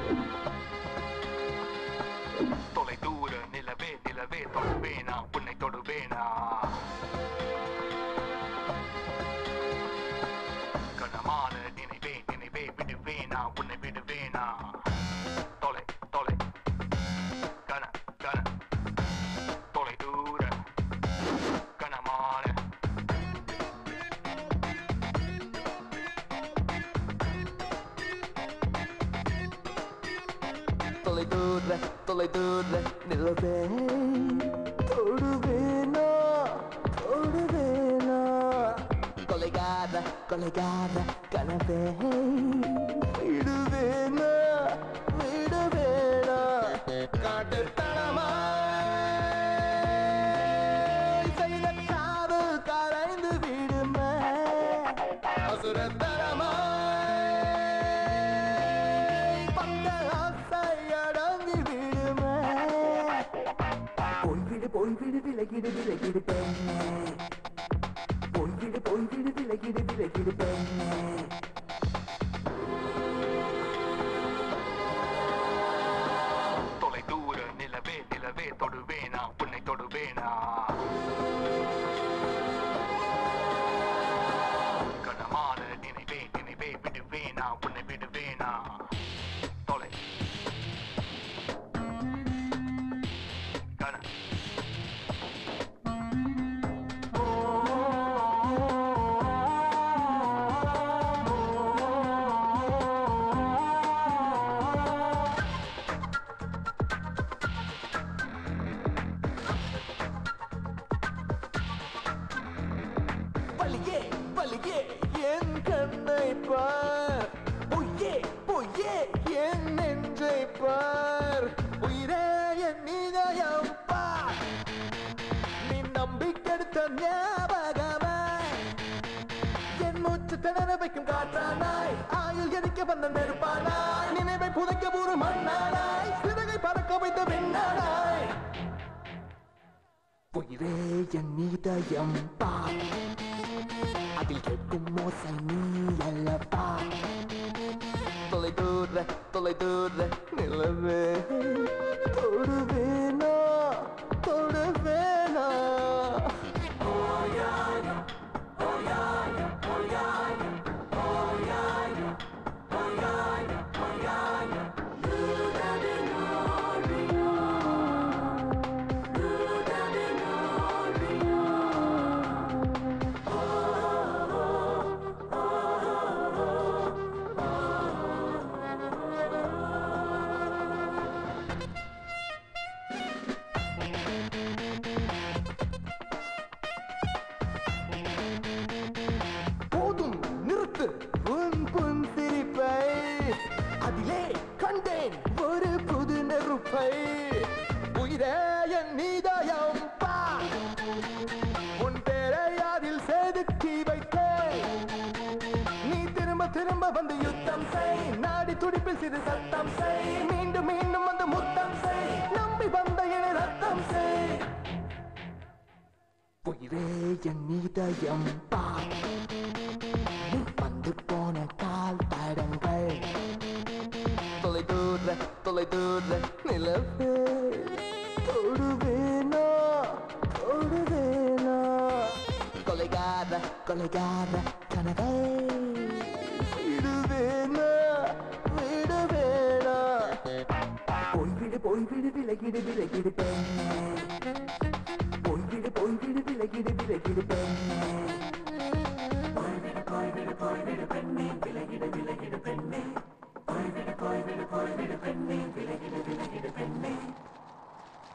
தொலை தூர நிலவே நிலவே தொடுவேனா உன்னை தொடுவேனா கனமான நினைவே நினைவே விடுவேனா உன்னை விடுவேனா தொலை தொலை கன கன தொலை தூர கனமான தொலை தூர தொலை தூர நிலவே தொடுவேனா தொடுவேனா கொலைகார கொலைகார கனவே விடுவேனா விடுவேனா காட்டுத்தனமா செய்த காதல் கரைந்து விடுமே அசுரத்தனமா பந்த ஆசை அடங்கி விடுமே போய்விடு போய்விடு விலகிடு விலகிடு பெண்ணே போய்விடு போய்விடு விலகிடு விலகிடு பெண்ணே தொலை தூர நிலவே நிலவே தொடுவேனா உன்னை தொடுவேனா கனமான நினைவே நினைவே விடுவேனா உன்னை விடுவேனா தொலை கன பலியே பலியே என் கண்ணை பார் பொய்யே பொய்யே என் நெஞ்சை பார் உயிரே என் இதயம் பார் நீ நம்பிக்கெடுத்த ஞாபகமே என் மூச்சு திணற வைக்கும் காற்றானாய் ஆயுள் எரிக்க வந்த நெருப்பானாய் நினைவை புதைக்க ஒரு மண்ணானாய் சிறகை பறக்க வைத்த விண்ணானாய் உயிரே என் இதயம் பார் அதில் கேட்கும் மோசை நீ அல்லப்பா தொலை தூர தொலை தூர நிலவே தொடுவேனா தொடுவேனா போதும் நிறுத்து உன் புன் சிரிப்பை அதிலே கண்டேன் ஒரு புது நெருப்பை உயிரே என் நீதயம் பா உன் பேரை அதில் செதுக்கி வைத்தேன் நீ திரும்ப திரும்ப வந்து யுத்தம் செய் நாடி துடிப்பில் சிறு சத்தம் செய் மீண்டும் மீண்டும் வந்து முத்தம் செய் நம்பி வந்த என ரத்தம் செய் உயிரே என் இதயம் பார் நீ வந்து போன கால் தடங்கள் தொலை தூர தொலை தூர நிலவே தொடுவேனா தொடுவேனா கொலைகார கொலைகார கனவே விடுவேனா விடுவேனா போய்விடு போய்விடு விலகிடு விலகிடு பெண்ணே போய்விடு போய்விடு விலகிடு விலகிடு பெண்ணே